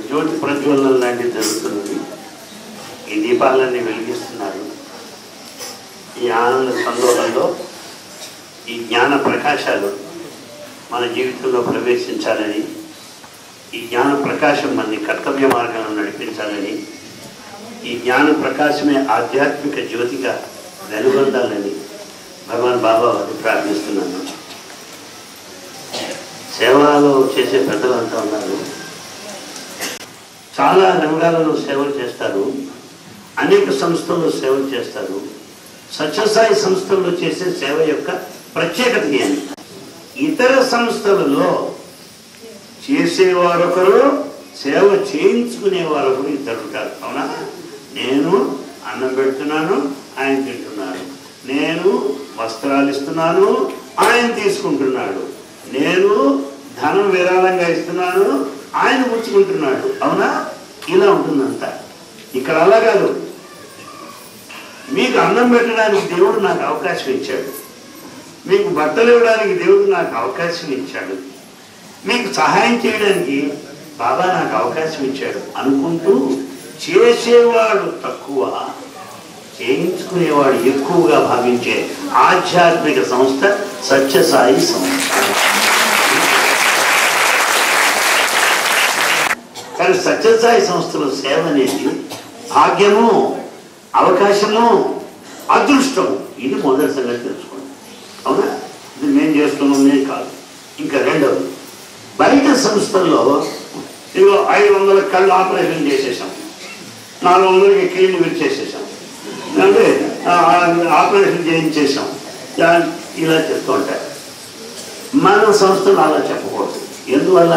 జ్యోతి ప్రజ్వలనం లాంటిది జరుగుతున్నది ఈ దీపాలన్నీ వెలిగిస్తున్నారు ఈ ఆనంద సందోహంలో ఈ జ్ఞాన ప్రకాశాలు మన జీవితంలో ప్రవేశించాలని ఈ జ్ఞాన ప్రకాశం మనని కర్తవ్య మార్గంలో నడిపించాలని ఈ జ్ఞాన ప్రకాశమే ఆధ్యాత్మిక జ్యోతిగా వెలుగొందాలని భగవాన్ బాబా వారిని ప్రార్థిస్తున్నాను సేవలో చేసే పెద్దలంతా ఉన్నారు చాలా రంగాలలో సేవలు చేస్తారు అనేక సంస్థల్లో సేవలు చేస్తారు సత్యసాయి సంస్థల్లో చేసే సేవ యొక్క ప్రత్యేకత ఏంటి ఇతర సంస్థలలో చేసేవారొకరు సేవ చేయించుకునేవారు ఒకరు ఇద్దరు ఉంటారు అవునా నేను అన్నం పెడుతున్నాను ఆయన తింటున్నాడు నేను వస్త్రాలు ఇస్తున్నాను ఆయన తీసుకుంటున్నాడు నేను ధనం విరాళంగా ఇస్తున్నాను ఆయన పుచ్చుకుంటున్నాడు అవునా ఇలా ఉంటుందంతా ఇక్కడ అలా కాదు మీకు అన్నం పెట్టడానికి దేవుడు నాకు అవకాశం ఇచ్చాడు మీకు బట్టలు ఇవ్వడానికి దేవుడు నాకు అవకాశం ఇచ్చాడు మీకు సహాయం చేయడానికి బాబా నాకు అవకాశం ఇచ్చాడు అనుకుంటూ చేసేవాడు తక్కువ చేయించుకునేవాడు ఎక్కువగా భావించే ఆధ్యాత్మిక సంస్థ సత్యసాయి సంస్థ కానీ సత్యసాయి సంస్థలో సేవ అనేది భాగ్యము అవకాశము అదృష్టము ఇది మొదటి సంగతి తెలుసుకోండి అవునా ఇది మేము చేస్తున్నామే కాదు ఇంకా రెండవది బయట సంస్థల్లో ఇదిగో ఐదు వందల కళ్ళు ఆపరేషన్ చేసేసాం నాలుగు వందలకి కిడ్నీ విరిచేసేసాం అంటే ఆ, ఆ, ఆపరేషన్ చేయించేసాం దా- ఇలా చెప్తూ ఉంటారు మన సంస్థలు అలా చెప్పకూడదు ఎందువల్ల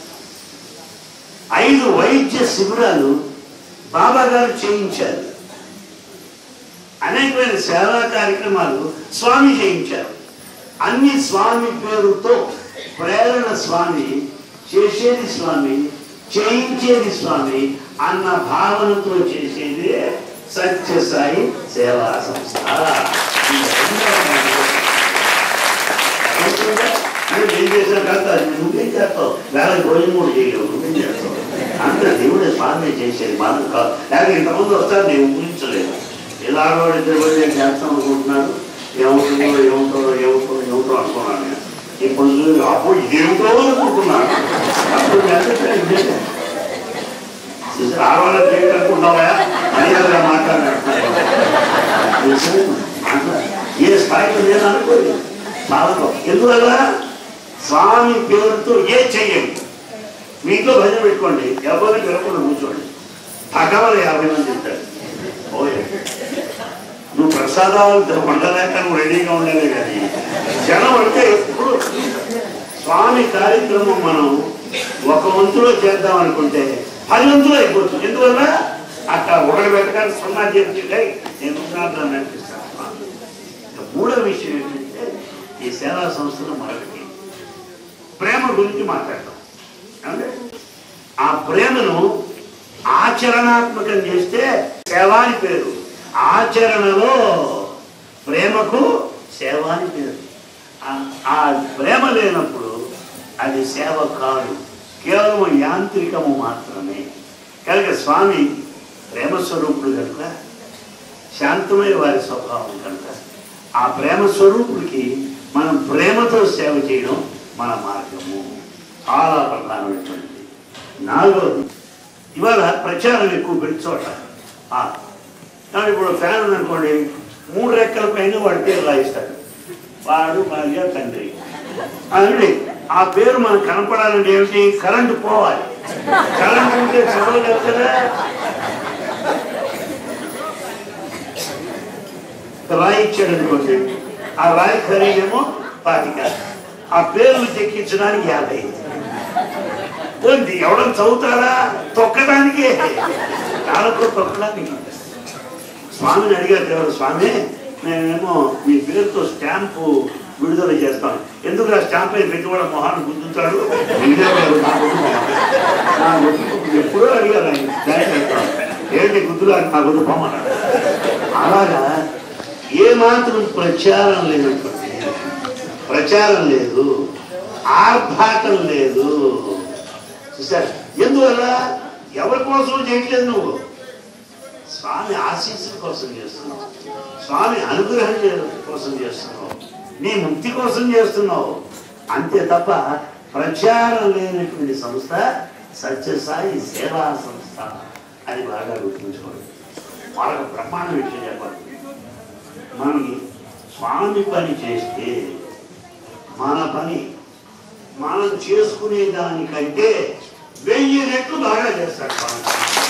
ఐదు వైద్య శిబిరాలు బాబా గారు చేయించారు అనేకమైన సేవా కార్యక్రమాలు స్వామి చేయించారు అన్ని స్వామి పేరుతో ప్రేరణ స్వామి చేసేది స్వామి చేయించేది స్వామి అన్న భావనతో చేసేది సత్యసాయి సేవా సంస్థ ఈ రెండవ నువ్వు ఏం చేశావు కాదు అది నువ్వేం చేస్తావు వేళ భోజనం కూడా చేయలేవు నువ్వేం చేస్తావు అంత దేవుడే స్వామి చేసేది మనం కాదు లేకపోతే ఇంతమంది వస్తారు నేను ఊహించలేదు ఇలా ఆడవాడు ఇద్దరు పోయి నేను చేస్తాం అనుకుంటున్నారు ఏమవుతుందో ఏమవుతుందో ఏమవుతుందో ఏమవుతుందో అనుకున్నాను నేను ఇప్పుడు చూసి అప్పుడు ఇదేమిటో అనుకుంటున్నాను అప్పుడు చేస్తే ఇదే చూసారు ఆడవాళ్ళ చేయడం అనుకుంటున్నావా అని కదా మాట్లాడినట్టు ఏ స్థాయిలో నేను అనుకోలేదు చాలా గొప్ప. ఎందువల్ల స్వామి పేరుతో ఏ చెయ్యండి మీ ఇంట్లో భజన పెట్టుకోండి ఎవరిని పిలవకుండా కూర్చోండి పక్కవలు యాభై మంది ఉంటారు ఓయే నువ్వు ప్రసాదాలు వండలేక నువ్వు రెడీగా ఉండలే కానీ జనం అంటే ఎప్పుడు స్వామి కార్యక్రమం మనం ఒక వంతులో చేద్దాం అనుకుంటే పది వంతులో అయిపోతుంది ఎందువల్ల అక్కడ ఒకటి పెట్టగానే సున్నా చేసి "ఏయ్, నేను ఉన్నాను" అనిపిస్తాను స్వామి. ఇక మూడో విషయం ఏంటంటే ఈ సేవా సంస్థలో మరొకటి ప్రేమ గురించి మాట్లాడతాం అంటే ఆ ప్రేమను ఆచరణాత్మకం చేస్తే సేవ అని పేరు ఆచరణలో ప్రేమకు సేవ అని పేరు ఆ- ఆ ప్రేమ లేనప్పుడు అది సేవ కాదు కేవలం యాంత్రికము మాత్రమే కనుక స్వామి ప్రేమ స్వరూపుడు కనుక శాంతమైన వారి స్వభావం కనుక ఆ ప్రేమ స్వరూపుడికి మనం ప్రేమతో సేవ చేయడం మన మార్గము చాలా ప్రధానమైనటువంటిది నాలుగవది ఇవాళ ప్రచారం ఎక్కువ పెట్టి చోట ఆ, కానీ ఇప్పుడు ఫ్యాన్ ఉందనుకోండి మూడు రెక్కల పైన వాడి పేరు రాయిస్తాడు వాడు భార్య తండ్రి అందుకే ఆ పేరు మనకు కనపడాలంటే ఏమిటి కరెంటు పోవాలి కరెంటు ఉంటే చదవలేదు కదా రాయి ఇచ్చాడు అనుకోండి ఆ రాయి ఖరీదేమో పాతిక ఆ పేర్లు చెక్కించడానికి యాభై ఉంది ఎవడం చదువుతారా తొక్కడానికే కాళ్ళతో తొక్కడానికి స్వామిని అడిగారు ఎవరు స్వామి మేమేమో మీ పేరుతో స్టాంపు విడుదల చేస్తాం ఎందుకు ఆ స్టాంప్ అయి పెట్టి కూడా మొహాన్ని గుద్దుతాడు వీడేవాడు నా గుద్దు మొహం. నా గుద్దు ఎప్పుడో అడిగారు ఆయన దానికి వెళ్తాను. ఏంటి గుద్దులు అని నా గుద్దు పొమ్మన్నాడు అలాగా ఏ మాత్రం ప్రచారం లేనటువంటి ప్రచారం లేదు ఆర్భాటం లేదు చూసారు ఎందువల్ల ఎవరి కోసం చేయట్లేదు నువ్వు స్వామి ఆశీస్సుల కోసం చేస్తున్నావు స్వామి అనుగ్రహం చే- కోసం చేస్తున్నావు నీ ముక్తి కోసం చేస్తున్నావు అంతే తప్ప ప్రచారం లేనటువంటి సంస్థ సత్యసాయి సేవా సంస్థ అని బాగా గుర్తుంచుకోండి వాళ్ళకు బ్రహ్మాండ విషయం చెప్పాలి మనం స్వామి పని చేస్తే మన పని మనం చేసుకునే దానికంటే వెయ్యి రెట్లు బాగా చేస్తాడు స్వామి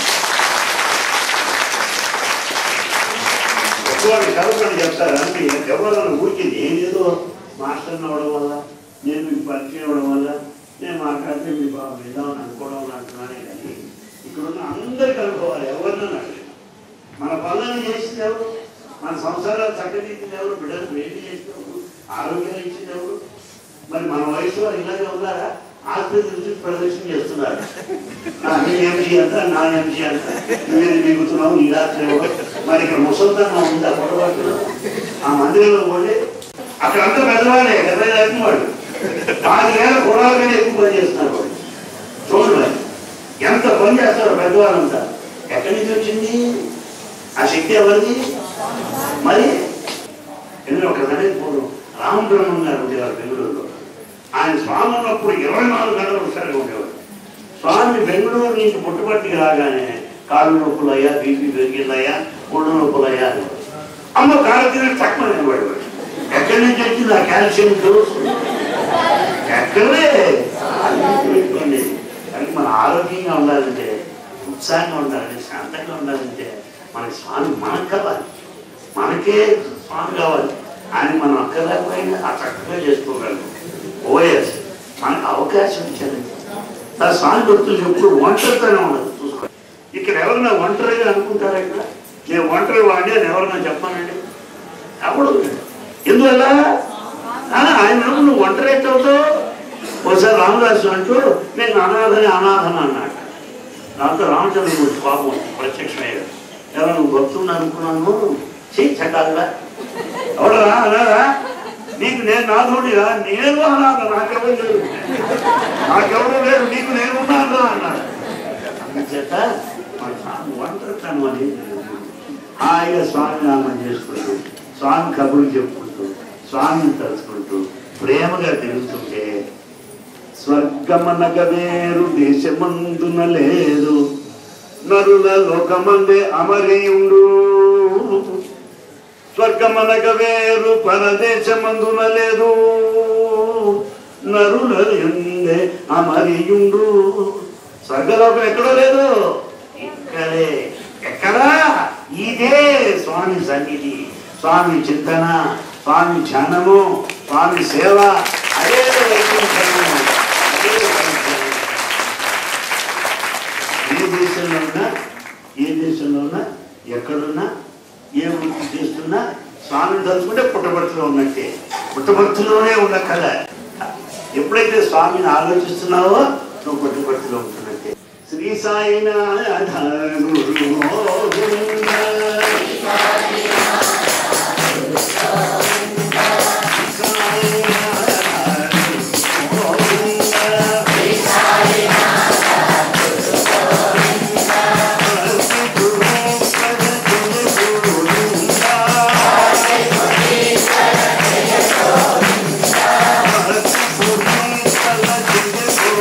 ఎక్కువ చదవకుండా చెప్తారు అంటే ఎవరైనా ఊరికి నేనేదో మాస్టర్ని అవ్వడం వల్ల నేను మీకు పరిచయం అవ్వడం వల్ల నేను మాట్లాడితే మీ బాగా విధానం అనుకోవడం అంటున్నానే కానీ ఇక్కడ ఉన్న అందరికీ అనుకోవాలి ఎవరినైనా అడగండి. మన పనులను చేసింది ఎవరు మన సంసారాలు చక్కదిద్దింది ఎవరు బిడ్డలు వేడి చేసింది ఎవరు ఆరోగ్యం ఇచ్చింది ఎవరు మరి మన వయసు వారు ఇలాగే ఉన్నారా ఆసుపత్రి నుంచి ప్రదర్శన చేస్తున్నారు ఆ, నీ ఎంజీ అంత నా ఎంజీ అంత నువ్వేది మిగుతున్నావు నీ రాత్రి ఎవరు? మరి ఇక్కడ ముసల్తానం ఉందా పొడవాటు ఆ మందిరంలో పోతే అక్కడ అంతా పెద్దవాడే డెబ్బై దాటిన వాడు ఆరు వేల కుర్రాల మీద ఎక్కువ పని చేస్తున్నారు వాళ్ళు చూడండి మరి ఎంత పని చేస్తారో పెద్దవాళ్ళంతా ఎక్కడి నుంచి వచ్చింది ఆ శక్తి ఎవరిది మరి ఎందుకంటే ఒకసారి పూర్వం రామబ్రహ్మం గారు ఉండేవారు బెంగళూరులో ఆయన స్వామి ఉన్నప్పుడు ఇరవై నాలుగు గంటలు ఒకసారి ఉండేవారు స్వామి బెంగళూరు నుంచి పుట్టుబట్టికి రాగానే కాళ్ళు నొప్పులయ్యా బీపీ పెరిగిందయ్యా ఒళ్ళు నొప్పులయ్యా అనేవారు. అమ్మ కాళ్ళు తిని తక్కువ అనేవాడు ఎక్కడి నుంచి వచ్చింది ఆ కాల్షియం డోస్ ఎక్కడే పెట్టుకోండి కానీ మన ఆరోగ్యంగా ఉండాలంటే ఉత్సాహంగా ఉండాలంటే శాంతంగా ఉండాలంటే మనకి స్వామి మనకు కావాలి మనకే స్వామి కావాలి ఆయన మనం అక్కర్లేకపోయినా ఆ చక్కగా చేసుకోగలం ఓఎస్ మనకు అవకాశం ఇచ్చారండి నా స్వామి గుర్తు ఎప్పుడు ఒంటరితోనే ఉండదు చూసుకో ఇక్కడ ఎవరైనా ఒంటరిగా అనుకుంటారా ఇక్కడ నేను ఒంటరి వాడిని అని ఎవరైనా చెప్పానండి ఎవడు ఎందువల్ల ఆ, ఆయన అన్నప్పుడు నువ్వు ఒంటరి ఎట్ట అవుతావు ఒకసారి రామదాసు అంటూ నేను అనాథని అనాథన అన్నాడు దాంతో రామచంద్రమూర్తి పాపం వచ్చింది, ప్రత్యక్షమయ్యాడు ఎవరు నువ్వు భక్తుని అనుకున్నాను చెయ్యి చట్టాలిరా ఎవడరా అన్నారా నీకు నేను నాథుడిగా నేను అనాథ నాకెవరు లేరు నాకెవరు లేరు నీకు నేను ఉన్నాను రా అన్నాడు అందుచేత మన స్వామి ఒంటరితనం అనేది హాయిగా స్వామి నామం చేసుకుంటూ స్వామి కబుర్లు చెప్పుకుంటూ స్వామిని తలుచుకుంటూ ప్రేమగా తిరుగుతుంటే స్వర్గమనగ వేరు దేశమందున లేదు నరుల లోకమందే అమరీయుండు స్వర్గమనగ వేరు పరదేశమందున లేదు నరుల ఎందే అమరీయుండు స్వర్గలోకం ఎక్కడో లేదు ఇక్కడే ఎక్కడా ఇదే స్వామి సన్నిధి స్వామి చింతన స్వామి ధ్యానము స్వామి సేవ అదే వైకుంఠము అదే వైకుంఠము. ఏ దేశంలో ఉన్నా ఏ దేశంలో ఉన్నా ఎక్కడున్నా ఏ వృత్తి చేస్తున్నా స్వామిని తలుచుకుంటే పుట్టబర్తిలో ఉన్నట్టే పుట్టబర్తిలోనే ఉన్న కళ ఎప్పుడైతే స్వామిని ఆలోచిస్తున్నావో నువ్వు పుట్టబర్తిలో ఉంటున్నట్టే శ్రీ సాయినాథ గురు గోవింద.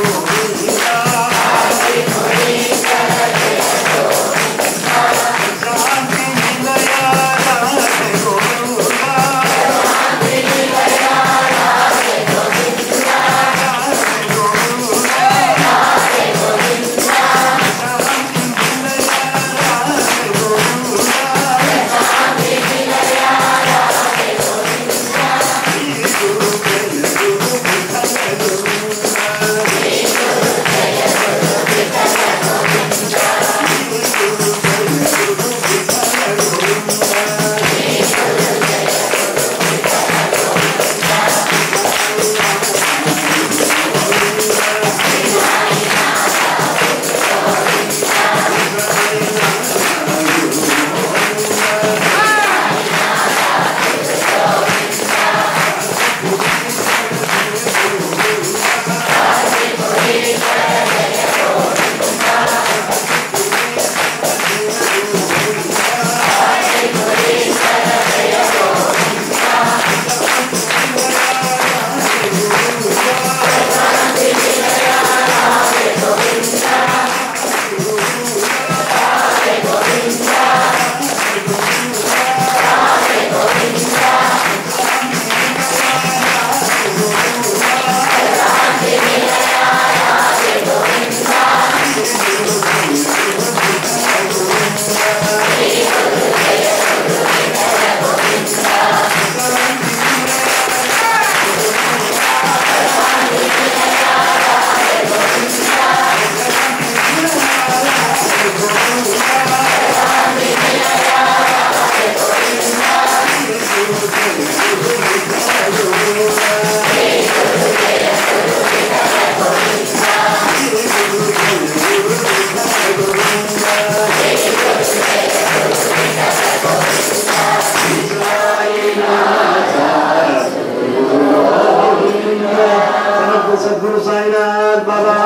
Thank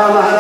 రామ